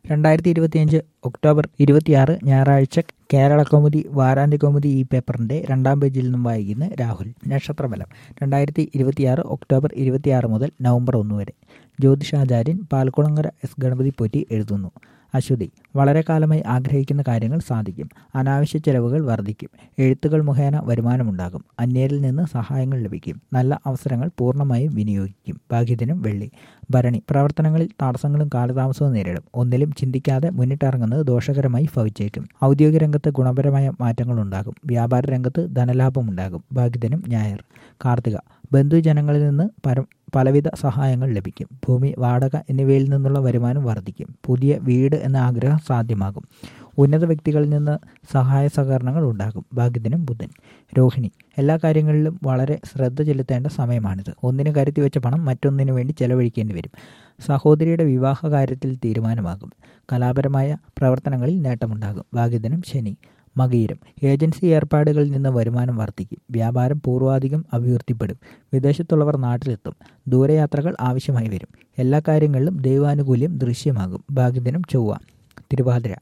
രണ്ടായിരത്തി ഇരുപത്തിയഞ്ച് ഒക്ടോബർ ഇരുപത്തിയാറ് ഞായറാഴ്ച കേരള കൗമുദി വാരാന്ത്യ കൗമുദി ഈ പേപ്പറിന്റെ രണ്ടാം പേജിൽ നിന്നും വായിക്കുന്ന രാഹുൽ നക്ഷത്രഫലം രണ്ടായിരത്തി ഇരുപത്തിയാറ് ഒക്ടോബർ ഇരുപത്തിയാറ് മുതൽ നവംബർ ഒന്ന് വരെ ജ്യോതിഷാചാര്യൻ പാൽക്കുളങ്ങര എസ് ഗണപതി പോറ്റി എഴുതുന്നു അശ്വതി വളരെ കാലമായി ആഗ്രഹിക്കുന്ന കാര്യങ്ങൾ സാധിക്കും അനാവശ്യ ചെലവുകൾ വർദ്ധിക്കും എഴുത്തുകൾ മുഖേന വരുമാനമുണ്ടാകും അന്യരിൽ നിന്ന് സഹായങ്ങൾ ലഭിക്കും നല്ല അവസരങ്ങൾ പൂർണ്ണമായും വിനിയോഗിക്കും ഭാഗ്യദിനം വെള്ളി ഭരണി പ്രവർത്തനങ്ങളിൽ തടസ്സങ്ങളും കാലതാമസവും നേരിടും ഒന്നിലും ചിന്തിക്കാതെ മുന്നിട്ടിറങ്ങുന്നത് ദോഷകരമായി ഭവിച്ചേക്കും ഔദ്യോഗിക രംഗത്ത് ഗുണപരമായ മാറ്റങ്ങൾ ഉണ്ടാകും വ്യാപാര രംഗത്ത് ധനലാഭമുണ്ടാകും ഭാഗ്യദിനം ഞായർ കാർത്തിക ബന്ധുജനങ്ങളിൽ നിന്ന് പരം പലവിധ സഹായങ്ങൾ ലഭിക്കും ഭൂമി വാടക എന്നിവയിൽ നിന്നുള്ള വരുമാനം വർദ്ധിക്കും പുതിയ വീട് എന്ന ആഗ്രഹം സാധ്യമാകും ഉന്നത വ്യക്തികളിൽ നിന്ന് സഹായ സഹകരണങ്ങൾ ഉണ്ടാകും ഭാഗ്യദിനം ബുധൻ രോഹിണി എല്ലാ കാര്യങ്ങളിലും വളരെ ശ്രദ്ധ ചെലുത്തേണ്ട സമയമാണിത് ഒന്നിന് കരുത്തി വെച്ച പണം മറ്റൊന്നിനു വേണ്ടി ചെലവഴിക്കേണ്ടി വരും സഹോദരിയുടെ വിവാഹ കാര്യത്തിൽ തീരുമാനമാകും കലാപരമായ പ്രവർത്തനങ്ങളിൽ നേട്ടമുണ്ടാകും ഭാഗ്യദിനം ശനി മകീരം ഏജൻസി ഏർപ്പാടുകളിൽ നിന്ന് വരുമാനം വർദ്ധിക്കും വ്യാപാരം പൂർവാധികം അഭിവൃദ്ധിപ്പെടും വിദേശത്തുള്ളവർ നാട്ടിലെത്തും ദൂരയാത്രകൾ ആവശ്യമായി വരും എല്ലാ കാര്യങ്ങളിലും ദൈവാനുകൂല്യം ദൃശ്യമാകും ഭാഗ്യദിനം ചൊവ്വ തിരുവാതിര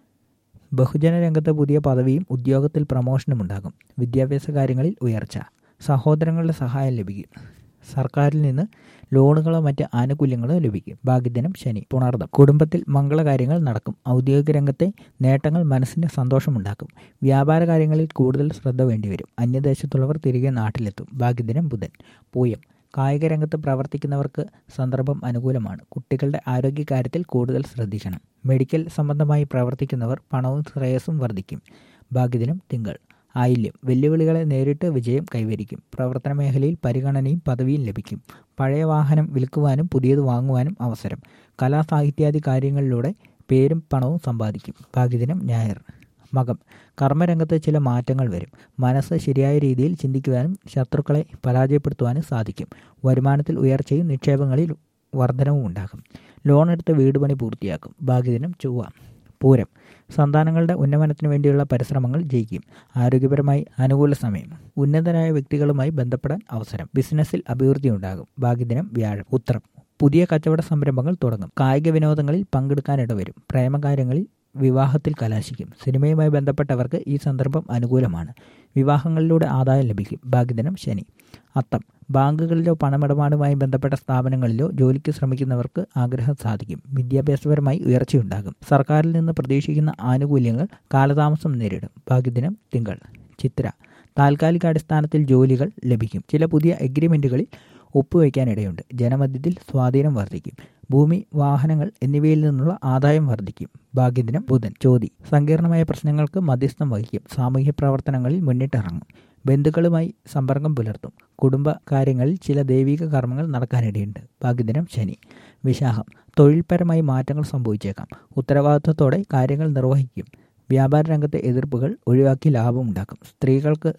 ബഹുജന രംഗത്ത് പുതിയ പദവിയും ഉദ്യോഗത്തിൽ പ്രമോഷനും ഉണ്ടാകും വിദ്യാഭ്യാസ കാര്യങ്ങളിൽ ഉയർച്ച സഹോദരങ്ങളുടെ സഹായം ലഭിക്കും സർക്കാരിൽ നിന്ന് ലോണുകളോ മറ്റ് ആനുകൂല്യങ്ങളോ ലഭിക്കും ഭാഗ്യദിനം ശനി പുണർദം കുടുംബത്തിൽ മംഗളകാര്യങ്ങൾ നടക്കും ഔദ്യോഗിക രംഗത്തെ നേട്ടങ്ങൾ മനസ്സിന് സന്തോഷമുണ്ടാക്കും വ്യാപാര കാര്യങ്ങളിൽ കൂടുതൽ ശ്രദ്ധ വേണ്ടിവരും അന്യദേശത്തുള്ളവർ തിരികെ നാട്ടിലെത്തും ഭാഗ്യദിനം ബുധൻ പൂയം കായിക രംഗത്ത് പ്രവർത്തിക്കുന്നവർക്ക് സന്ദർഭം അനുകൂലമാണ് കുട്ടികളുടെ ആരോഗ്യകാര്യത്തിൽ കൂടുതൽ ശ്രദ്ധിക്കണം മെഡിക്കൽ സംബന്ധമായി പ്രവർത്തിക്കുന്നവർ പണവും ശ്രേയസ്സും വർദ്ധിക്കും ഭാഗ്യദിനം തിങ്കൾ ആയില്യം വെല്ലുവിളികളെ നേരിട്ട് വിജയം കൈവരിക്കും പ്രവർത്തന മേഖലയിൽ പരിഗണനയും പദവിയും ലഭിക്കും പഴയ വാഹനം വിൽക്കുവാനും പുതിയത് വാങ്ങുവാനും അവസരം കലാ സാഹിത്യാദി കാര്യങ്ങളിലൂടെ പേരും പണവും സമ്പാദിക്കും ഭാഗ്യദിനം ഞായർ മകം കർമ്മരംഗത്ത് ചില മാറ്റങ്ങൾ വരും മനസ്സ് ശരിയായ രീതിയിൽ ചിന്തിക്കുവാനും ശത്രുക്കളെ പരാജയപ്പെടുത്തുവാനും സാധിക്കും വരുമാനത്തിൽ ഉയർച്ചയും നിക്ഷേപങ്ങളിൽ വർധനവും ഉണ്ടാകും ലോൺ എടുത്ത് വീട് പണി പൂർത്തിയാക്കും ഭാഗ്യദിനം ചൊവ്വ പൂരം സന്താനങ്ങളുടെ ഉന്നമനത്തിനു വേണ്ടിയുള്ള പരിശ്രമങ്ങൾ ജയിക്കും ആരോഗ്യപരമായി അനുകൂല സമയം ഉന്നതരായ വ്യക്തികളുമായി ബന്ധപ്പെടാൻ അവസരം ബിസിനസ്സിൽ അഭിവൃദ്ധി ഉണ്ടാകും ഭാഗ്യദിനം വ്യാഴം ഉത്തരം പുതിയ കച്ചവട സംരംഭങ്ങൾ തുടങ്ങും കായിക വിനോദങ്ങളിൽ പങ്കെടുക്കാനിടവരും പ്രേമകാര്യങ്ങളിൽ വിവാഹത്തിൽ കലാശിക്കും സിനിമയുമായി ബന്ധപ്പെട്ടവർക്ക് ഈ സന്ദർഭം അനുകൂലമാണ് വിവാഹങ്ങളിലൂടെ ആദായം ലഭിക്കും ഭാഗ്യദിനം ശനി അത്തം ബാങ്കുകളിലോ പണമിടപാടുമായി ബന്ധപ്പെട്ട സ്ഥാപനങ്ങളിലോ ജോലിക്ക് ശ്രമിക്കുന്നവർക്ക് ആഗ്രഹം സാധിക്കും വിദ്യാഭ്യാസപരമായി ഉയർച്ചയുണ്ടാകും സർക്കാരിൽ നിന്ന് പ്രതീക്ഷിക്കുന്ന ആനുകൂല്യങ്ങൾ കാലതാമസം നേരിടും ഭാഗ്യദിനം തിങ്കൾ ചിത്ര താൽക്കാലിക അടിസ്ഥാനത്തിൽ ജോലികൾ ലഭിക്കും ചില പുതിയ എഗ്രിമെൻറ്റുകളിൽ ഒപ്പുവയ്ക്കാനിടയുണ്ട് ജനമധ്യത്തിൽ സ്വാധീനം വർദ്ധിക്കും ഭൂമി വാഹനങ്ങൾ എന്നിവയിൽ നിന്നുള്ള ആദായം വർദ്ധിക്കും ഭാഗ്യദിനം ബുധൻ ചോതി സങ്കീർണമായ പ്രശ്നങ്ങൾക്ക് മധ്യസ്ഥം വഹിക്കും സാമൂഹ്യ പ്രവർത്തനങ്ങളിൽ മുന്നിട്ടിറങ്ങും ബന്ധുക്കളുമായി സമ്പർക്കം പുലർത്തും കുടുംബ കാര്യങ്ങളിൽ ചില ദൈവിക കർമ്മങ്ങൾ നടക്കാനിടയുണ്ട് ഭാഗ്യദിനം ശനി വിശാഖം തൊഴിൽപരമായി മാറ്റങ്ങൾ സംഭവിച്ചേക്കാം ഉത്തരവാദിത്വത്തോടെ കാര്യങ്ങൾ നിർവഹിക്കും വ്യാപാര രംഗത്തെ എതിർപ്പുകൾ ഒഴിവാക്കി ലാഭമുണ്ടാക്കും സ്ത്രീകൾക്ക്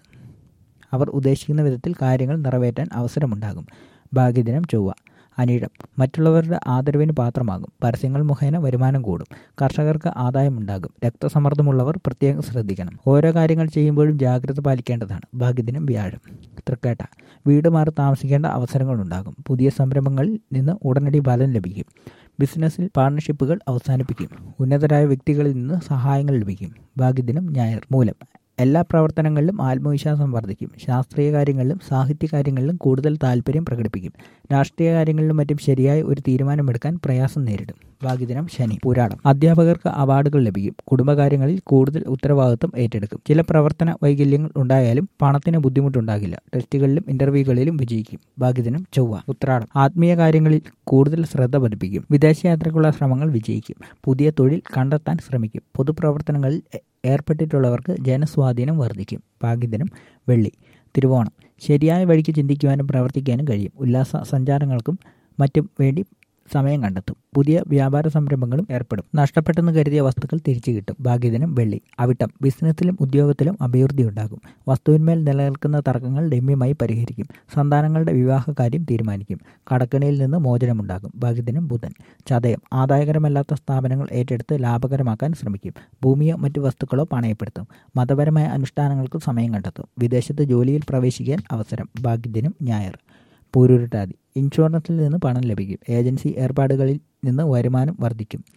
അവർ ഉദ്ദേശിക്കുന്ന വിധത്തിൽ കാര്യങ്ങൾ നിറവേറ്റാൻ അവസരമുണ്ടാകും ഭാഗ്യദിനം ചൊവ്വ അനീഴം മറ്റുള്ളവരുടെ ആദരവിന് പാത്രമാകും പരസ്യങ്ങൾ മുഖേന വരുമാനം കൂടും കർഷകർക്ക് ആദായമുണ്ടാകും രക്തസമ്മർദ്ദമുള്ളവർ പ്രത്യേകം ശ്രദ്ധിക്കണം ഓരോ കാര്യങ്ങൾ ചെയ്യുമ്പോഴും ജാഗ്രത പാലിക്കേണ്ടതാണ് ഭാഗ്യദിനം വ്യാഴം തൃക്കേട്ട വീട് മാറി താമസിക്കേണ്ട അവസരങ്ങളുണ്ടാകും പുതിയ സംരംഭങ്ങളിൽ നിന്ന് ഉടനടി ഫലം ലഭിക്കും ബിസിനസ്സിൽ പാർട്ണർഷിപ്പുകൾ അവസാനിപ്പിക്കും ഉന്നതരായ വ്യക്തികളിൽ നിന്ന് സഹായങ്ങൾ ലഭിക്കും ഭാഗ്യദിനം ഞായർ മൂലം എല്ലാ പ്രവർത്തനങ്ങളിലും ആത്മവിശ്വാസം വർദ്ധിക്കും ശാസ്ത്രീയ കാര്യങ്ങളിലും സാഹിത്യ കാര്യങ്ങളിലും കൂടുതൽ താല്പര്യം പ്രകടിപ്പിക്കും രാഷ്ട്രീയ കാര്യങ്ങളിലും മറ്റും ശരിയായ ഒരു തീരുമാനമെടുക്കാൻ പ്രയാസം നേരിടും ഭാഗ്യദിനം ശനി പുരാണം അധ്യാപകർക്ക് അവാർഡുകൾ ലഭിക്കും കുടുംബകാര്യങ്ങളിൽ കൂടുതൽ ഉത്തരവാദിത്വം ഏറ്റെടുക്കും ചില പ്രവർത്തന വൈകല്യങ്ങൾ ഉണ്ടായാലും പണത്തിന് ബുദ്ധിമുട്ടുണ്ടാകില്ല ടെസ്റ്റുകളിലും ഇന്റർവ്യൂകളിലും വിജയിക്കും ഭാഗ്യദിനം ചൊവ്വ ഉത്രാടം ആത്മീയ കാര്യങ്ങളിൽ കൂടുതൽ ശ്രദ്ധ പതിപ്പിക്കും വിദേശയാത്രയ്ക്കുള്ള ശ്രമങ്ങൾ വിജയിക്കും പുതിയ തൊഴിൽ കണ്ടെത്താൻ ശ്രമിക്കും പൊതുപ്രവർത്തനങ്ങളിൽ ഏർപ്പെട്ടിട്ടുള്ളവർക്ക് ജനസ്വാധീനം വർദ്ധിക്കും ഭാഗ്യദിനം വെള്ളി തിരുവോണം ശരിയായ വഴിക്ക് ചിന്തിക്കുവാനും പ്രവർത്തിക്കാനും കഴിയും ഉല്ലാസ സഞ്ചാരങ്ങൾക്കും മറ്റും വേണ്ടി സമയം കണ്ടെത്തും പുതിയ വ്യാപാര സംരംഭങ്ങളും ഏർപ്പെടും നഷ്ടപ്പെട്ടെന്ന് കരുതിയ വസ്തുക്കൾ തിരിച്ചു കിട്ടും ഭാഗ്യദിനം വെള്ളി അവിട്ടം ബിസിനസ്സിലും ഉദ്യോഗത്തിലും അഭിവൃദ്ധി ഉണ്ടാകും വസ്തുവിന്മേൽ നിലനിൽക്കുന്ന തർക്കങ്ങൾ രമ്യമായി പരിഹരിക്കും സന്താനങ്ങളുടെ വിവാഹകാര്യം തീരുമാനിക്കും കടക്കണിയിൽ നിന്ന് മോചനമുണ്ടാകും ഭാഗ്യദിനം ബുധൻ ചതയം ആദായകരമല്ലാത്ത സ്ഥാപനങ്ങൾ ഏറ്റെടുത്ത് ലാഭകരമാക്കാൻ ശ്രമിക്കും ഭൂമിയോ മറ്റു വസ്തുക്കളോ പണയപ്പെടുത്തും മതപരമായ അനുഷ്ഠാനങ്ങൾക്ക് സമയം കണ്ടെത്തും വിദേശത്ത് ജോലിയിൽ പ്രവേശിക്കാൻ അവസരം ഭാഗ്യദിനം ഞായർ പൂരുരുട്ടാതി ഇൻഷുറൻസിൽ നിന്ന് പണം ലഭിക്കും ഏജൻസി ഏർപ്പാടുകളിൽ നിന്ന് വരുമാനം വർദ്ധിക്കും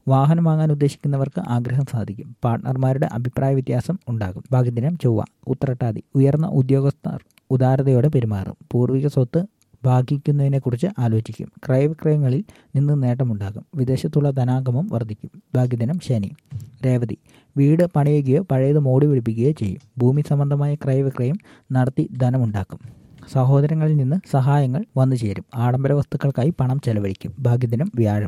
വാഹനം വാങ്ങാൻ ഉദ്ദേശിക്കുന്നവർക്ക് ആഗ്രഹം സാധിക്കും പാർട്ട്ണർമാരുടെ അഭിപ്രായ വ്യത്യാസം ഉണ്ടാകും ഭാഗ്യദിനം ചൊവ്വ ഉത്രട്ടാതി ഉയർന്ന ഉദ്യോഗസ്ഥർ ഉദാരതയോടെ പെരുമാറും പൂർവിക സ്വത്ത് ഭാഗിക്കുന്നതിനെക്കുറിച്ച് ആലോചിക്കും ക്രയവിക്രയങ്ങളിൽ നിന്ന് നേട്ടമുണ്ടാകും വിദേശത്തുള്ള ധനാഗമം വർദ്ധിക്കും ഭാഗ്യദിനം ശനി രേവതി വീട് പണിയുകയോ പഴയത് മോടി പിടിപ്പിക്കുകയോ ചെയ്യും ഭൂമി സംബന്ധമായ ക്രയവിക്രയം നടത്തി ധനമുണ്ടാക്കും സഹോദരങ്ങളിൽ നിന്ന് സഹായങ്ങൾ വന്നു ചേരും ആഡംബര വസ്തുക്കൾക്കായി പണം ചെലവഴിക്കും ഭാഗ്യദിനം വ്യാഴം